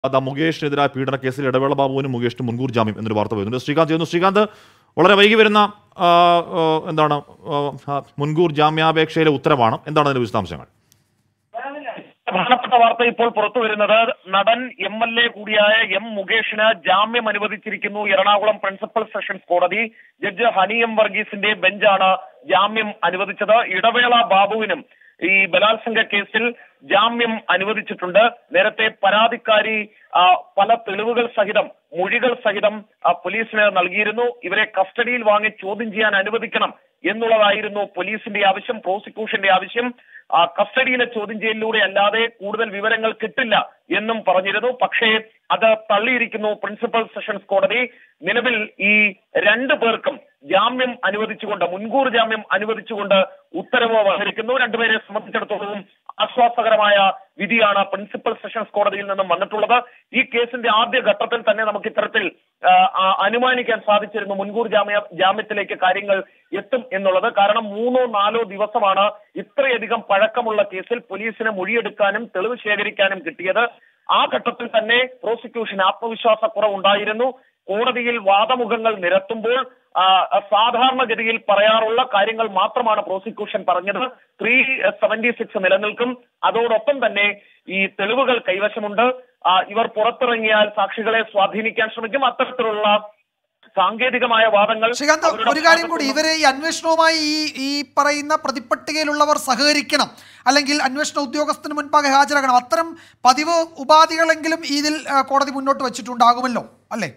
ദാ മുകേഷിനെതിരായ പീഡന കേസിൽ ഇടവേള ബാബുവിനും മുകേഷിന് മുൻകൂർ ജാമ്യം എന്നൊരു വാർത്ത വരുന്നുണ്ട് ശ്രീകാന്ത് ചെയ്യുന്നു ശ്രീകാന്ത് വളരെ വൈകി വരുന്ന ആ, ആ, എന്താണ് ആ, മുൻകൂർ ജാമ്യാപേക്ഷയിലെ ഉത്തരവാണ് എന്താണ് അതിന്റെ വിശദാംശങ്ങൾ പ്രധാനപ്പെട്ട വാർത്ത ഇപ്പോൾ പുറത്തു വരുന്നത് നടൻ എം എൽ എ കൂടിയായ എം മുകേഷിന് ജാമ്യം അനുവദിച്ചിരിക്കുന്നു എറണാകുളം പ്രിൻസിപ്പൽ സെഷൻസ് കോടതി ജഡ്ജ് ഹനി എം വർഗീസിന്റെ ബെഞ്ചാണ് ജാമ്യം അനുവദിച്ചത് ഇടവേള ബാബുവിനും ഈ ബലാത്സംഗ കേസിൽ ജാമ്യം അനുവദിച്ചിട്ടുണ്ട് നേരത്തെ പരാതിക്കാരി ആ, പല തെളിവുകൾ സഹിതം മൊഴികൾ സഹിതം ആ, പോലീസിന് നൽകിയിരുന്നു ഇവരെ കസ്റ്റഡിയിൽ വാങ്ങി ചോദ്യം ചെയ്യാൻ അനുവദിക്കണം എന്നുള്ളതായിരുന്നു പോലീസിന്റെ ആവശ്യം പ്രോസിക്യൂഷന്റെ ആവശ്യം ആ, കസ്റ്റഡിയിലെ ചോദ്യം ചെയ്യലിലൂടെ അല്ലാതെ കൂടുതൽ വിവരങ്ങൾ കിട്ടില്ല എന്നും പറഞ്ഞിരുന്നു പക്ഷേ അത് തള്ളിയിരിക്കുന്നു പ്രിൻസിപ്പൽ സെഷൻസ് കോടതി നിലവിൽ ഈ രണ്ടു പേർക്കും ജാമ്യം അനുവദിച്ചുകൊണ്ട് മുൻകൂർ ജാമ്യം അനുവദിച്ചുകൊണ്ട് ഉത്തരവ് വന്നിരിക്കുന്നു രണ്ടുപേരെ സംബന്ധിച്ചിടത്തോളം ആശ്വാസകരമായ വിധിയാണ് പ്രിൻസിപ്പൽ സെഷൻസ് കോടതിയിൽ നിന്നും വന്നിട്ടുള്ളത് ഈ കേസിന്റെ ആദ്യ ഘട്ടത്തിൽ തന്നെ നമുക്ക് ഇത്തരത്തിൽ ആ, ആ, അനുമാനിക്കാൻ സാധിച്ചിരുന്നു മുൻകൂർ ജാമ്യ ജാമ്യത്തിലേക്ക് കാര്യങ്ങൾ എത്തും എന്നുള്ളത് കാരണം മൂന്നോ നാലോ ദിവസമാണ് ഇത്രയധികം പഴക്കമുള്ള കേസിൽ പോലീസിന് മൊഴിയെടുക്കാനും തെളിവ് ശേഖരിക്കാനും കിട്ടിയത് ആ ഘട്ടത്തിൽ തന്നെ പ്രോസിക്യൂഷൻ ആത്മവിശ്വാസക്കുറവുണ്ടായിരുന്നു കോടതിയിൽ വാദമുഖങ്ങൾ നിരത്തുമ്പോൾ ആ, സാധാരണഗതിയിൽ പറയാറുള്ള കാര്യങ്ങൾ മാത്രമാണ് പ്രോസിക്യൂഷൻ പറഞ്ഞത് ത്രീ സെവന്റി സിക്സ് നിലനിൽക്കും അതോടൊപ്പം തന്നെ ഈ തെളിവുകൾ കൈവശമുണ്ട് ആ, ഇവർ പുറത്തിറങ്ങിയാൽ സാക്ഷികളെ സ്വാധീനിക്കാൻ ശ്രമിക്കും അത്തരത്തിലുള്ള സാങ്കേതികമായ വാദങ്ങൾ ശ്രീകാന്ത് അവരുടെ ഒരു കാര്യം കൂടി ഭാഗത്തുനിന്ന് ഇവരെ ഈ അന്വേഷണവുമായി ഈ ഈ പറയുന്ന പ്രതിപ്പട്ടികയിലുള്ളവർ സഹകരിക്കണം അല്ലെങ്കിൽ അന്വേഷണ ഉദ്യോഗസ്ഥന് മുൻപാകെ ഹാജരാകണം അത്തരം പതിവ് ഉപാധികളെങ്കിലും ഇതിൽ ആ, കോടതി മുന്നോട്ട് വെച്ചിട്ടുണ്ടാകുമല്ലോ അല്ലേ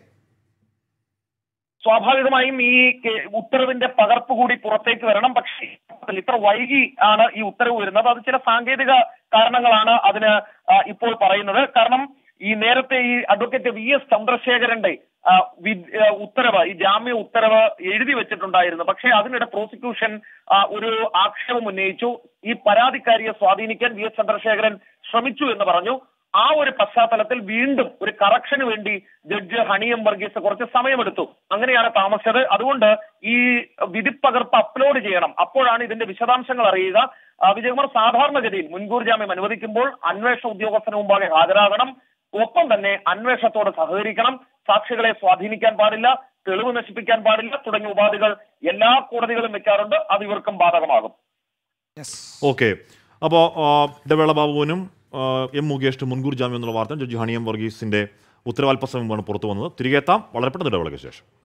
സ്വാഭാവികമായും ഈ കെ- ഉത്തരവിന്റെ പകർപ്പ് കൂടി പുറത്തേക്ക് വരണം പക്ഷേ ഇത്ര വൈകി ആണ് ഈ ഉത്തരവ് വരുന്നത് അത് ചില സാങ്കേതിക കാരണങ്ങളാണ് അതിന് ആ, ഇപ്പോൾ പറയുന്നത് കാരണം ഈ നേരത്തെ ഈ അഡ്വക്കേറ്റ് വി എസ് ചന്ദ്രശേഖരന്റെ ആ, വി- ആ, ഉത്തരവ് ഈ ജാമ്യ ഉത്തരവ് എഴുതി വെച്ചിട്ടുണ്ടായിരുന്നു പക്ഷേ അതിനിടെ പ്രോസിക്യൂഷൻ ആ, ഒരു ആക്ഷേപം ഉന്നയിച്ചു ഈ പരാതിക്കാരിയെ സ്വാധീനിക്കാൻ വി എസ് ചന്ദ്രശേഖരൻ ശ്രമിച്ചു എന്ന് പറഞ്ഞു ആ ഒരു പശ്ചാത്തലത്തിൽ വീണ്ടും ഒരു കറക്ഷന് വേണ്ടി ജഡ്ജ് ഹണിയം വർഗീസ് കുറച്ച് സമയമെടുത്തു അങ്ങനെയാണ് താമസിച്ചത് അതുകൊണ്ട് ഈ വിധിപ്പകർപ്പ് അപ്ലോഡ് ചെയ്യണം അപ്പോഴാണ് ഇതിന്റെ വിശദാംശങ്ങൾ അറിയുക ആ, വിജയകുമാർ സാധാരണഗതിയിൽ മുൻകൂർ ജാമ്യം അനുവദിക്കുമ്പോൾ അന്വേഷണ ഉദ്യോഗസ്ഥന് മുമ്പാകെ ഹാജരാകണം ഒപ്പം തന്നെ അന്വേഷണത്തോട് സഹകരിക്കണം സാക്ഷികളെ സ്വാധീനിക്കാൻ പാടില്ല തെളിവ് നശിപ്പിക്കാൻ പാടില്ല തുടങ്ങിയ ഉപാധികൾ എല്ലാ കോടതികളും വെക്കാറുണ്ട് അത് ഇവർക്കും ബാധകമാകും യെസ് ഓക്കെ അപ്പോൾ ഇടവേള ബാബുവിനും ആ, എം മുകേഷിന് മുൻകൂർ ജാമ്യം എന്നുള്ള വാർത്ത ജഡ്ജി ഹണി എം വർഗീസിന്റെ ഉത്തരവാൽപ്പ സമയമാണ് പുറത്തു വന്നത് തിരികെ എത്താം വളരെ പെട്ടെന്ന് ഇടവേളയ്ക്ക് ശേഷം